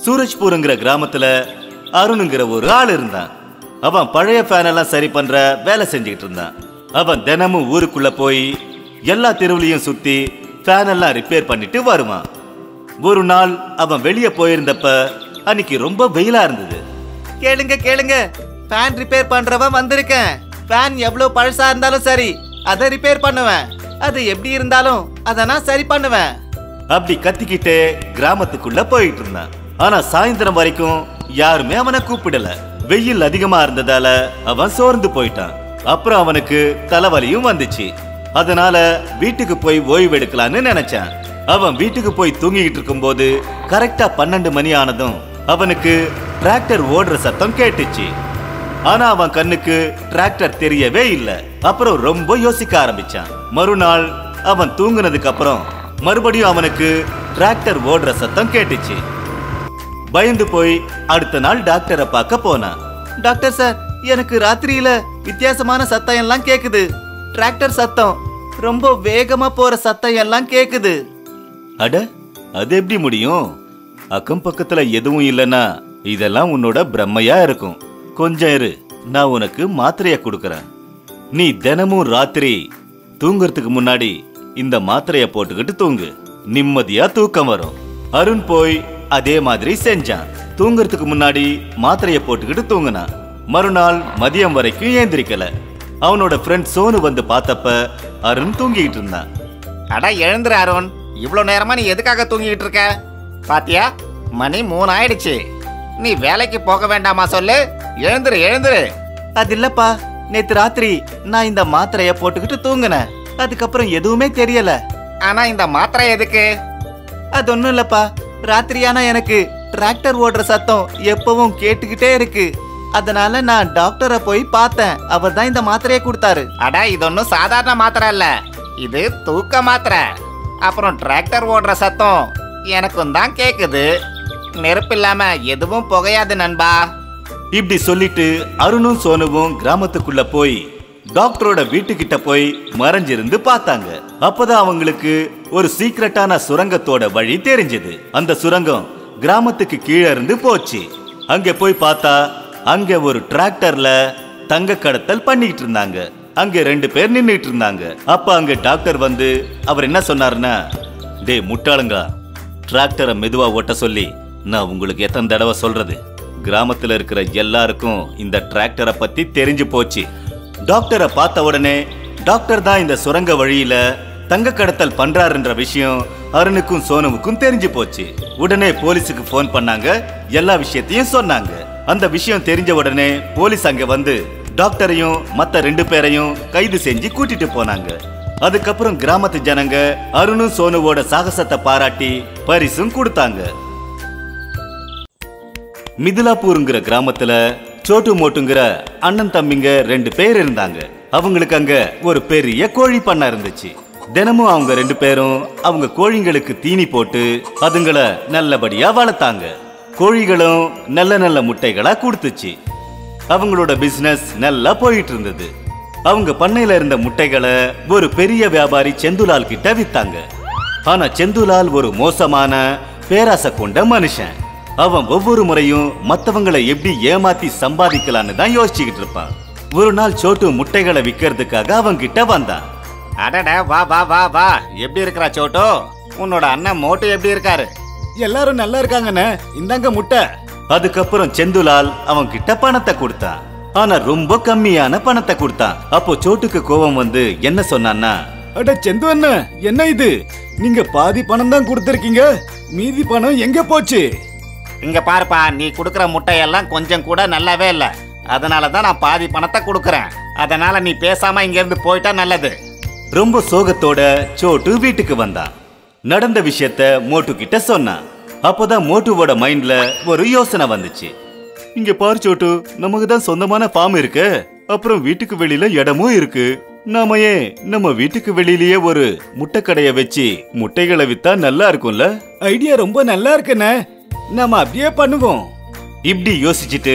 சூரஜ்பூருங்கிற கிராமத்துல அருணுங்கிற ஒரு ஆள் இருந்தான் அவன் பழைய ஃபேன் எல்லாம் சரி பண்ற வேலை செஞ்சுக்கிட்டு இருந்தான் அவன் தினமும் ஊருக்குள்ள போய் எல்லா தெருவுலையும் சுத்தி ஃபேன் எல்லாம் ரிப்பேர் பண்ணிட்டு வருவான் ஒரு நாள் அவன் வெளியே போயிருந்தப்ப அன்னைக்கு ரொம்ப வெயிலா இருந்தது கேளுங்க கேளுங்க ஃபேன் ரிப்பேர் பண்றவன் வந்திருக்கேன் ஃபேன் எவ்வளவு பழசா இருந்தாலும் சரி அதை ரிப்பேர் பண்ணுவேன் அது எப்படி இருந்தாலும் அதை நான் சரி பண்ணுவேன் அப்படி கத்திக்கிட்டே கிராமத்துக்குள்ள போயிட்டு இருந்தான் ஆனா சாயந்தரம் வரைக்கும் யாருமே அவனை கூப்பிடல வெயில் அதிகமா இருந்ததால அவன் சோர்ந்து போயிட்டான் அப்புறம் அவனுக்கு தலைவலியும் வந்துச்சு அதனால வீட்டுக்கு போய் ஓய்வு எடுக்கலான்னு நினைச்சான் அவன் வீட்டுக்கு போய் தூங்கிக்கிட்டு இருக்கும்போது கரெக்டா பன்னெண்டு மணி ஆனதும் அவனுக்கு டிராக்டர் ஓடுற சத்தம் கேட்டுச்சு ஆனா அவன் கண்ணுக்கு டிராக்டர் தெரியவே இல்ல அப்புறம் ரொம்ப யோசிக்க ஆரம்பிச்சான் மறுநாள் அவன் தூங்குனதுக்கு அப்புறம் மறுபடியும் அவனுக்கு டிராக்டர் ஓடுற சத்தம் கேட்டுச்சு பயந்து போய் அடுத்த நாள் டாக்டரை பார்க்க போனான் டாக்டர் சார் எனக்கு ராத்திரியில வித்தியாசமான சத்தம் எல்லாம் கேக்குது டிராக்டர் சத்தம் ரொம்ப வேகமா போற சத்தம் எல்லாம் கேக்குது அட அது எப்படி முடியும் அக்கம் பக்கத்துல எதுவும் இல்லனா இதெல்லாம் உன்னோட பிரம்மையா இருக்கும் கொஞ்சம் இரு நான் உனக்கு மாத்திரைய கொடுக்கறேன் நீ தினமும் ராத்திரி தூங்குறதுக்கு முன்னாடி இந்த மாத்திரைய போட்டுக்கிட்டு தூங்கு நிம்மதியா தூக்கம் வரும் அருண் போய் அதே மாதிரி செஞ்சான் தூங்குறதுக்கு முன்னாடி மாத்திரைய போட்டுக்கிட்டு தூங்குனான் மறுநாள் மதியம் வரைக்கும் ஏந்திரிக்கல அவனோட ஃப்ரெண்ட் சோனு வந்து பார்த்தப்ப அருண் தூங்கிட்டு இருந்தான் அட எழுந்துரு அருண் இவ்வளோ நேரமா நீ எதுக்காக தூங்கிட்டு இருக்க பாத்தியா மணி மூணு ஆயிடுச்சு நீ வேலைக்கு போக வேண்டாமா சொல்லு எழுந்துரு எழுந்துரு அது இல்லப்பா நேத்து ராத்திரி நான் இந்த மாத்திரைய போட்டுக்கிட்டு தூங்குனேன் அதுக்கப்புறம் எதுவுமே தெரியல ஆனா இந்த மாத்திரை எதுக்கு அது ஒண்ணும் இல்லப்பா ராத்திரியானா எனக்கு டிராக்டர் ஓடுற சத்தம் எப்பவும் கேட்டுக்கிட்டே இருக்கு அதனால நான் டாக்டரை போய் பார்த்தேன் அவர் தான் இந்த மாத்திரையை கொடுத்தாரு அட இது ஒன்றும் சாதாரண மாத்திரை இல்ல இது தூக்க மாத்திரை அப்புறம் டிராக்டர் ஓடுற சத்தம் எனக்கும் தான் கேக்குது நெருப்பு இல்லாம எதுவும் புகையாது நண்பா இப்படி சொல்லிட்டு அருணும் சோனுவும் கிராமத்துக்குள்ள போய் டாக்டரோட வீட்டுக்கிட்ட போய் மறைஞ்சிருந்து பார்த்தாங்க அப்பதான் அவங்களுக்கு ஒரு சீக்ரெட்டான சுரங்கத்தோட வழி தெரிஞ்சது அந்த சுரங்கம் கிராமத்துக்கு கீழே இருந்து போச்சு அங்க போய் பார்த்தா அங்க ஒரு டிராக்டர்ல தங்க கடத்தல் பண்ணிட்டு இருந்தாங்க அங்க ரெண்டு பேர் நின்னுட்டு இருந்தாங்க அப்ப அங்க டாக்டர் வந்து அவர் என்ன சொன்னாருன்னா டேய் முட்டாளுங்களா டிராக்டரை மெதுவா ஓட்ட சொல்லி நான் உங்களுக்கு எத்தனை தடவை சொல்றது கிராமத்துல இருக்கிற எல்லாருக்கும் இந்த டிராக்டரை பத்தி தெரிஞ்சு போச்சு டாக்டரை பார்த்த உடனே டாக்டர் தான் இந்த சுரங்க வழியில தங்க கடத்தல் பண்றாருன்ற விஷயம் அருணுக்கும் சோனுவுக்கும் தெரிஞ்சு போச்சு உடனே போலீஸுக்கு ஃபோன் பண்ணாங்க எல்லா விஷயத்தையும் சொன்னாங்க அந்த விஷயம் தெரிஞ்ச உடனே போலீஸ் அங்க வந்து டாக்டரையும் மத்த ரெண்டு பேரையும் கைது செஞ்சு கூட்டிட்டு போனாங்க அதுக்கப்புறம் கிராமத்து ஜனங்க அருணும் சோனுவோட சாகசத்தை பாராட்டி பரிசும் கொடுத்தாங்க மிதிலாப்பூருங்கிற கிராமத்துல சோட்டு மோட்டுங்கிற அண்ணன் தம்பிங்க ரெண்டு பேர் இருந்தாங்க அவங்களுக்கு அங்க ஒரு பெரிய கோழி பண்ணை இருந்துச்சு தினமும் அவங்க ரெண்டு பேரும் அவங்க கோழிங்களுக்கு தீனி போட்டு அதுங்கள நல்லபடியா வளர்த்தாங்க கோழிகளும் நல்ல நல்ல முட்டைகளா கொடுத்துச்சு அவங்களோட பிசினஸ் நல்லா போயிட்டு இருந்தது அவங்க பண்ணையில இருந்த முட்டைகளை ஒரு பெரிய வியாபாரி செந்துலால் கிட்ட வித்தாங்க ஆனா செந்துலால் ஒரு மோசமான பேராசை கொண்ட மனுஷன் அவன் ஒவ்வொரு முறையும் மத்தவங்களை எப்படி ஏமாத்தி சம்பாதிக்கலான்னு தான் யோசிச்சுக்கிட்டு இருப்பான் ஒரு நாள் சோட்டு முட்டைகளை விக்கிறதுக்காக அவன் கிட்ட வந்தான் அடட வா வா வா வா எப்படி இருக்கிறா சோட்டோ உன்னோட அண்ணன் மோட்டு எப்படி இருக்காரு எல்லாரும் நல்லா இருக்காங்கண்ணே இந்தாங்க முட்டை அதுக்கப்புறம் செந்துலால் அவன் கிட்ட பணத்தை கொடுத்தான் ஆனா ரொம்ப கம்மியான பணத்தை கொடுத்தான் அப்போ சோட்டுக்கு கோபம் வந்து என்ன சொன்னான்னா அட செந்து அண்ணன் என்ன இது நீங்க பாதி பணம் தான் கொடுத்திருக்கீங்க மீதி பணம் எங்க போச்சு இங்க பாருப்பா நீ கொடுக்குற முட்டையெல்லாம் கொஞ்சம் கூட நல்லாவே இல்ல அதனால தான் நான் பாதி பணத்தை கொடுக்குறேன் அதனால நீ பேசாம இங்க இருந்து போயிட்டா நல்லது ரொம்ப சோகத்தோட சோட்டு வீட்டுக்கு வந்தான் நடந்த விஷயத்த மோட்டு கிட்ட சொன்னான் அப்போதான் மோட்டுவோட மைண்ட்ல ஒரு யோசனை வந்துச்சு இங்க பாரு சோட்டு நமக்கு தான் சொந்தமான ஃபார்ம் இருக்கு அப்புறம் வீட்டுக்கு வெளியில இடமும் இருக்கு நாம ஏன் நம்ம வீட்டுக்கு வெளியிலேயே ஒரு முட்டை கடைய வச்சு முட்டைகளை வித்தா நல்லா இருக்கும்ல ஐடியா ரொம்ப நல்லா இருக்குண்ணே நாம அப்படியே பண்ணுவோம் இப்படி யோசிச்சுட்டு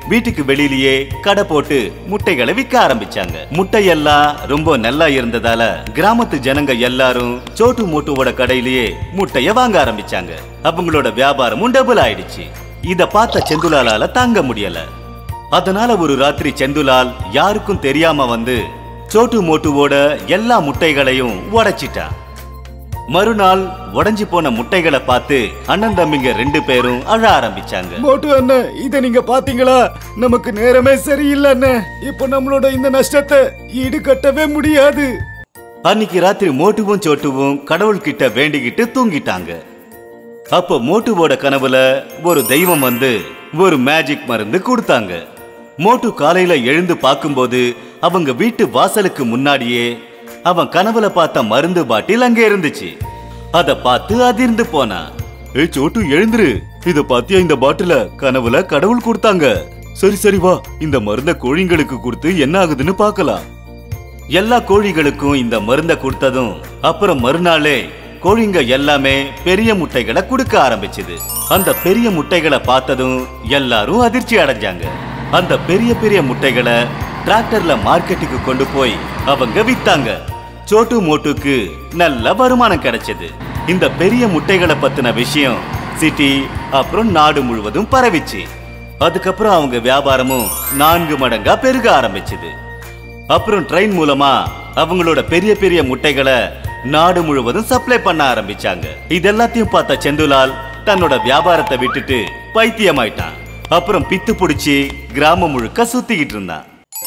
வீட்டுக்கு வெளியிலேயே கடை போட்டு முட்டைகளை விற்க ஆரம்பிச்சாங்க முட்டையெல்லாம் ரொம்ப நல்லா இருந்ததால கிராமத்து ஜனங்க எல்லாரும் சோட்டு மோட்டுவோட கடையிலேயே முட்டைய வாங்க ஆரம்பிச்சாங்க அவங்களோட வியாபாரமும் டபுள் ஆயிடுச்சு இத பார்த்த செந்துலாலால தாங்க முடியல அதனால ஒரு ராத்திரி செந்துலால் யாருக்கும் தெரியாம வந்து சோட்டு மோட்டுவோட எல்லா முட்டைகளையும் உடைச்சிட்டான் மறுநாள் உடைஞ்சு போன முட்டைகளை பார்த்து அண்ணன் தம்பிங்க ரெண்டு பேரும் அழ ஆரம்பிச்சாங்க மோட்டு அண்ணன் இத நீங்க பாத்தீங்களா நமக்கு நேரமே சரியில்லை அண்ணன் இப்போ நம்மளோட இந்த நஷ்டத்தை ஈடு கட்டவே முடியாது அன்னைக்கு ராத்திரி மோட்டுவும் சோட்டுவும் கடவுள்கிட்ட வேண்டிக்கிட்டு தூங்கிட்டாங்க அப்போ மோட்டுவோட கனவுல ஒரு தெய்வம் வந்து ஒரு மேஜிக் மருந்து கொடுத்தாங்க மோட்டு காலையில எழுந்து பார்க்கும்போது அவங்க வீட்டு வாசலுக்கு முன்னாடியே அவன் கனவுல பார்த்த மருந்து பாட்டில் அங்கே இருந்துச்சு அத பார்த்து அதிர்ந்து போனான் ஏய் சோட்டு எழுந்துரு இத பாத்தியா இந்த பாட்டில கனவுல கடவுள் கொடுத்தாங்க சரி சரி வா இந்த மருந்த கோழிங்களுக்கு கொடுத்து என்ன ஆகுதுன்னு பார்க்கலாம் எல்லா கோழிகளுக்கும் இந்த மருந்த கொடுத்ததும் அப்புறம் மறுநாளே கோழிங்க எல்லாமே பெரிய முட்டைகளை கொடுக்க ஆரம்பிச்சது அந்த பெரிய முட்டைகளை பார்த்ததும் எல்லாரும் அதிர்ச்சி அடைஞ்சாங்க அந்த பெரிய பெரிய முட்டைகளை டிராக்டர்ல மார்க்கெட்டுக்கு கொண்டு போய் அவங்க வித்தாங்க சோட்டு மோட்டுக்கு நல்ல வருமானம் கிடைச்சது இந்த பெரிய முட்டைகளை பத்தின விஷயம் சிட்டி அப்புறம் நாடு முழுவதும் பரவிச்சு அதுக்கப்புறம் அவங்க வியாபாரமும் நான்கு மடங்கா பெருக ஆரம்பிச்சது அப்புறம் ட்ரெயின் மூலமா அவங்களோட பெரிய பெரிய முட்டைகளை நாடு முழுவதும் சப்ளை பண்ண ஆரம்பிச்சாங்க இதெல்லாத்தையும் பார்த்த செந்துலால் தன்னோட வியாபாரத்தை விட்டுட்டு பைத்தியமாயிட்டான் அப்புறம் பித்து புடிச்சு கிராமம் முழுக்க சுத்திக்கிட்டு இருந்தான்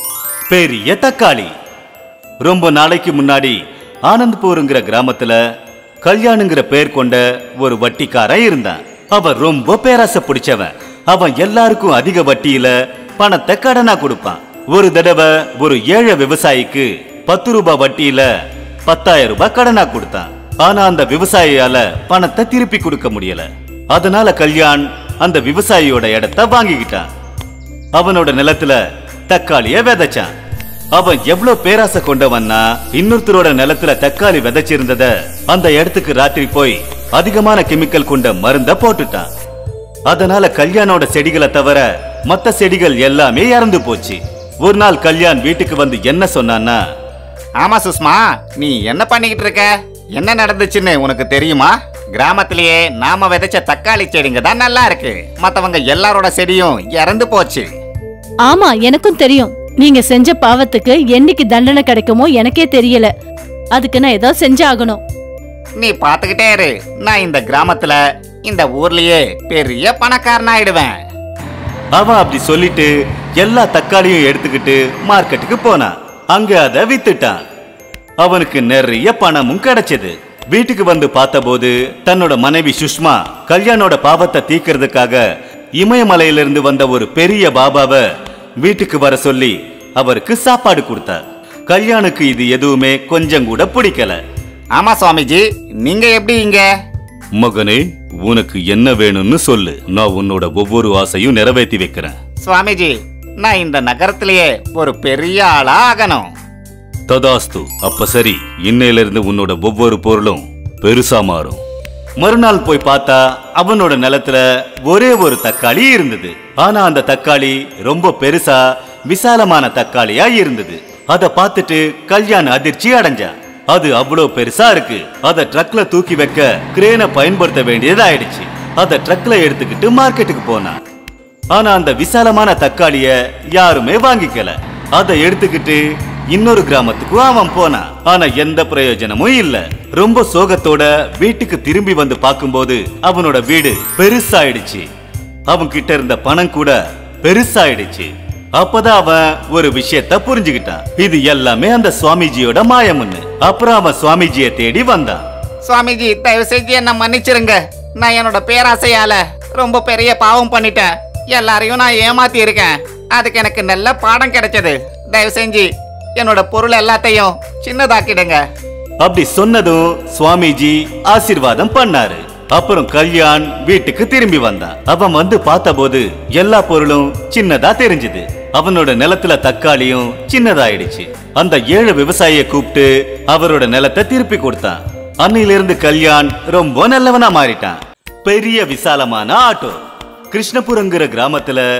பெரிய தக்காளி ரொம்ப நாளைக்கு முன்னாடி ஆனந்த்பூருங்கிற கிராமத்துல கல்யாணுங்கிற பேர் கொண்ட ஒரு வட்டிக்காரன் இருந்தான் அவன் ரொம்ப பேராசை பிடிச்சவன் அவன் எல்லாருக்கும் அதிக வட்டியில பணத்தை கடனா கொடுப்பான் ஒரு தடவை ஒரு ஏழை விவசாயிக்கு பத்து ரூபாய் வட்டியில பத்தாயிரம் ரூபாய் கடனா கொடுத்தான் ஆனா அந்த விவசாயியால பணத்தை திருப்பி கொடுக்க முடியல அதனால கல்யாண் அந்த விவசாயியோட இடத்த வாங்கிக்கிட்டான் அவனோட நிலத்துல தக்காளிய விதைச்சான் அவன் எவ்வளவு பேராசை கொண்டவன்னா இன்னொருத்தரோட நிலத்துல தக்காளி விதைச்சிருந்தத அந்த இடத்துக்கு ராத்திரி போய் அதிகமான கெமிக்கல் கொண்ட மருந்த போட்டுட்டான் அதனால கல்யாணோட செடிகளை தவிர மத்த செடிகள் எல்லாமே இறந்து போச்சு ஒரு நாள் கல்யாண் வீட்டுக்கு வந்து என்ன சொன்னான்னா ஆமா சுஷ்மா நீ என்ன பண்ணிக்கிட்டு இருக்க என்ன நடந்துச்சுன்னு உனக்கு தெரியுமா கிராமத்திலேயே நாம விதைச்ச தக்காளி செடிங்க தான் நல்லா இருக்கு மத்தவங்க எல்லாரோட செடியும் இறந்து போச்சு ஆமா எனக்கும் தெரியும் நீங்க செஞ்ச பாவத்துக்கு என்னைக்கு தண்டனை கிடைக்குமோ எனக்கே தெரியல அதுக்கு நான் ஏதாவது செஞ்சாகணும் நீ பாத்துக்கிட்டே இரு நான் இந்த கிராமத்துல இந்த ஊர்லயே பெரிய பணக்காரனாயிடுவேன் அவன் அப்படி சொல்லிட்டு எல்லா தக்காளியும் எடுத்துக்கிட்டு மார்க்கெட்டுக்கு போனான் அங்க அதை வித்துட்டான் அவனுக்கு நிறைய பணமும் கிடைச்சது வீட்டுக்கு வந்து பார்த்தபோது தன்னோட மனைவி சுஷ்மா கல்யாணோட பாவத்தை தீக்கிறதுக்காக இமயமலையிலிருந்து வந்த ஒரு பெரிய பாபாவை வீட்டுக்கு வர சொல்லி அவருக்கு சாப்பாடு கொடுத்தா கல்யாணுக்கு இது எதுவுமே கொஞ்சம் கூட பிடிக்கல ஆமா சுவாமிஜி நீங்க எப்படி இங்க மகனே உனக்கு என்ன வேணும்னு சொல்லு நான் உன்னோட ஒவ்வொரு ஆசையும் நிறைவேற்றி வைக்கிறேன் சுவாமிஜி நான் இந்த நகரத்திலேயே ஒரு பெரிய ஆளா ஆகணும் ததாஸ்து அப்ப சரி இன்னையில இருந்து உன்னோட ஒவ்வொரு பொருளும் பெருசா மாறும் மறுநாள் போய் பார்த்தா அவனோட நிலத்துல ஒரே ஒரு தக்காளி இருந்தது ஆனா அந்த தக்காளி ரொம்ப பெருசா விசாலமான தக்காளியா இருந்தது அத பார்த்துட்டு கல்யாண் அதிர்ச்சி அடைஞ்சான் அது அவ்வளோ பெருசா இருக்கு அத ட்ரக்ல தூக்கி வைக்க கிரேனை பயன்படுத்த வேண்டியதாயிடுச்சு அத ட்ரக்ல எடுத்துக்கிட்டு மார்க்கெட்டுக்கு போனான் ஆனா அந்த விசாலமான தக்காளிய யாருமே வாங்கிக்கல அதை எடுத்துக்கிட்டு இன்னொரு கிராமத்துக்கும் அவன் போனான் ஆனா எந்த பிரயோஜனமும் இல்ல ரொம்ப சோகத்தோட வீட்டுக்கு திரும்பி வந்து பார்க்கும்போது அவனோட வீடு பெருசாயிடுச்சு அவன் கிட்ட இருந்த பணம் கூட பெருசாயிடுச்சு அப்பதான் அவன் ஒரு விஷயத்த புரிஞ்சுக்கிட்டான் இது எல்லாமே அந்த சுவாமிஜியோட மாயம்னு அப்புறம் அவன் சுவாமிஜியை தேடி வந்தான் சுவாமிஜி தயவு செஞ்சு என்ன மன்னிச்சிருங்க நான் என்னோட பேராசையால ரொம்ப பெரிய பாவம் பண்ணிட்டேன் எல்லாரையும் நான் ஏமாத்தி இருக்கேன் அதுக்கு எனக்கு நல்ல பாடம் கிடைச்சது தயவு செஞ்சு என்னோட பொருள் எல்லாத்தையும் சின்னதாக்கிடுங்க அப்படி சொன்னதும் சுவாமிஜி ஆசீர்வாதம் பண்ணாரு அப்புறம் கல்யாண் வீட்டுக்கு திரும்பி வந்தான் அவன் வந்து பார்த்தபோது எல்லா பொருளும் சின்னதா தெரிஞ்சது அவனோட நிலத்துல தக்காளியும் சின்னதாயிடுச்சு அந்த ஏழு விவசாயிய கூப்பிட்டு அவரோட நிலத்தை திருப்பி கொடுத்தான் அன்னையிலிருந்து கல்யாண் ரொம்ப நல்லவனா மாறிட்டான் பெரிய விசாலமான ஆட்டோ கிருஷ்ணபுரங்கிற கிராமத்துல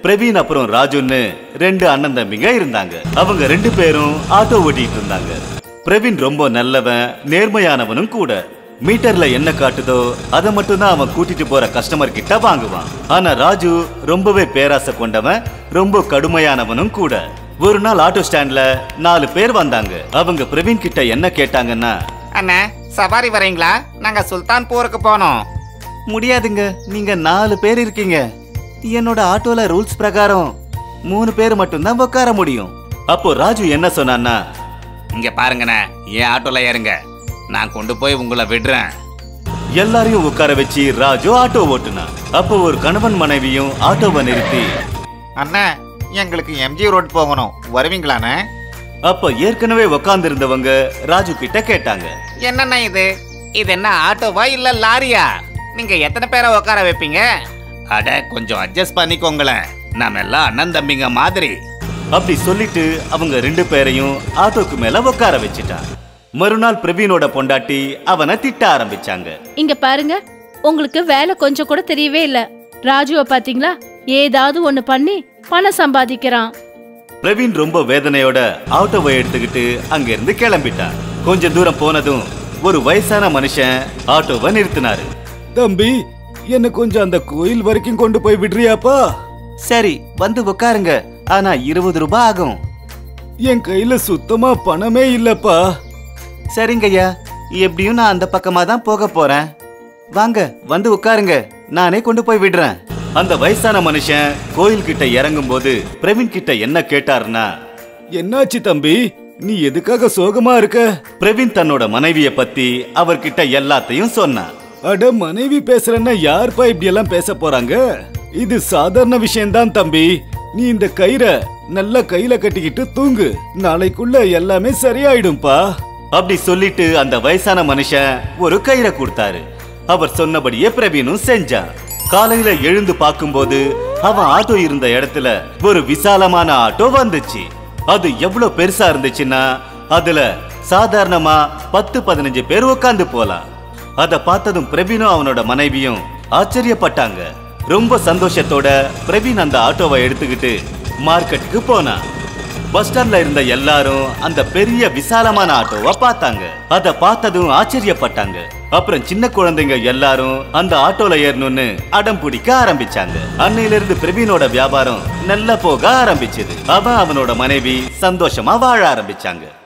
பிரவீன் அப்புறம் ராஜுன்னு ரெண்டு அண்ணன் தம்பிங்க இருந்தாங்க அவங்க ரெண்டு பேரும் ஆட்டோ ஓட்டிட்டு இருந்தாங்க பிரவீன் ரொம்ப நல்லவன் நேர்மையானவனும் கூட மீட்டர்ல என்ன காட்டுதோ அதை மட்டும்தான் அவன் கூட்டிட்டு போற கஸ்டமர் கிட்ட வாங்குவான் ஆனா ராஜு ரொம்பவே பேராசை கொண்டவன் ரொம்ப கடுமையானவனும் கூட ஒரு நாள் ஆட்டோ ஸ்டாண்ட்ல நாலு பேர் வந்தாங்க அவங்க பிரவீன் கிட்ட என்ன கேட்டாங்கன்னா அண்ணா சவாரி வரீங்களா நாங்க சுல்தான் போருக்கு போனோம் முடியாதுங்க நீங்க நாலு பேர் இருக்கீங்க என்னோட ஆட்டோல ரூல்ஸ் பிரகாரம் மூணு பேர் மட்டும்தான் உட்கார முடியும் அப்போ ராஜு என்ன சொன்னான்னா இங்க பாருங்கண்ணே என் ஆட்டோல ஏறுங்க நான் கொண்டு போய் உங்களை விடுறேன் எல்லாரையும் உட்கார வச்சு ராஜு ஆட்டோ ஓட்டுனான் அப்போ ஒரு கணவன் மனைவியும் ஆட்டோவை நிறுத்தி அண்ணா எங்களுக்கு எம்ஜி ரோட் போகணும் வருவீங்களாண்ணே அப்ப ஏற்கனவே உட்கார்ந்திருந்தவங்க ராஜு கிட்ட கேட்டாங்க என்னண்ணா இது இது என்ன ஆட்டோவா இல்ல லாரியா நீங்க எத்தனை பேரை உட்கார வைப்பீங்க அட கொஞ்சம் அட்ஜஸ்ட் பண்ணிக்கோங்களேன் நாம எல்லாம் அண்ணன் தம்பிங்க மாதிரி அப்படி சொல்லிட்டு அவங்க ரெண்டு பேரையும் ஆட்டோக்கு மேல உட்கார வச்சுட்டான் மறுநாள் பிரவீனோட பொண்டாட்டி அவனை திட்ட ஆரம்பிச்சாங்க இங்க பாருங்க உங்களுக்கு வேலை கொஞ்சம் கூட தெரியவே இல்ல ராஜுவ பாத்தீங்களா ஏதாவது ஒண்ணு பண்ணி பணம் சம்பாதிக்கிறான் பிரவீன் ரொம்ப வேதனையோட ஆட்டோவை எடுத்துக்கிட்டு அங்கிருந்து கிளம்பிட்டான் கொஞ்ச தூரம் போனதும் ஒரு வயசான மனுஷன் ஆட்டோவை நிறுத்தினாரு தம்பி என்ன கொஞ்சம் அந்த கோயில் வரைக்கும் கொண்டு போய் விடுறியாப்பா சரி வந்து உட்காருங்க ஆனா இருபது ரூபாய் ஆகும் என் கையில சுத்தமா பணமே இல்லப்பா சரிங்கய்யா எப்படியும் நான் அந்த பக்கமா தான் போக போறேன் வாங்க வந்து உட்காருங்க நானே கொண்டு போய் விடுறேன் அந்த வயசான மனுஷன் கோயில் கிட்ட இறங்கும் போது பிரவீன் கிட்ட என்ன கேட்டாருன்னா என்னாச்சு தம்பி நீ எதுக்காக சோகமா இருக்க பிரவீன் தன்னோட மனைவிய பத்தி அவர்கிட்ட எல்லாத்தையும் சொன்னான் அட மனைவி பேசுறேன்னா யார்ப்பா இப்படி எல்லாம் பேச போறாங்க இது சாதாரண விஷயம்தான் தம்பி நீ இந்த கயிறை நல்லா கையில கட்டிக்கிட்டு தூங்கு நாளைக்குள்ள எல்லாமே சரியாயிடும்பா அப்படி சொல்லிட்டு அந்த வயசான மனுஷன் ஒரு கயிறை கொடுத்தாரு அவர் சொன்னபடியே பிரவீனும் செஞ்சான் காலையில எழுந்து பார்க்கும்போது அவன் ஆட்டோ இருந்த இடத்துல ஒரு விசாலமான ஆட்டோ வந்துச்சு அது எவ்வளவு பெருசா இருந்துச்சுன்னா அதுல சாதாரணமா பத்து பதினஞ்சு பேர் உட்கார்ந்து போலாம் அத பார்த்ததும் பிரவீனும் அவனோட மனைவியும் ஆச்சரியப்பட்டாங்க ரொம்ப சந்தோஷத்தோட பிரவீன் அந்த ஆட்டோவை எடுத்துக்கிட்டு மார்க்கெட்டுக்கு போனான் பஸ் ஸ்டாண்ட்ல இருந்த எல்லாரும் அந்த பெரிய விசாலமான ஆட்டோவை பார்த்தாங்க அத பார்த்ததும் ஆச்சரியப்பட்டாங்க அப்புறம் சின்ன குழந்தைங்க எல்லாரும் அந்த ஆட்டோல ஏறணும்னு அடம் பிடிக்க ஆரம்பிச்சாங்க அன்னையில இருந்து பிரவீனோட வியாபாரம் நல்லா போக ஆரம்பிச்சது அவன் அவனோட மனைவி சந்தோஷமா வாழ ஆரம்பிச்சாங்க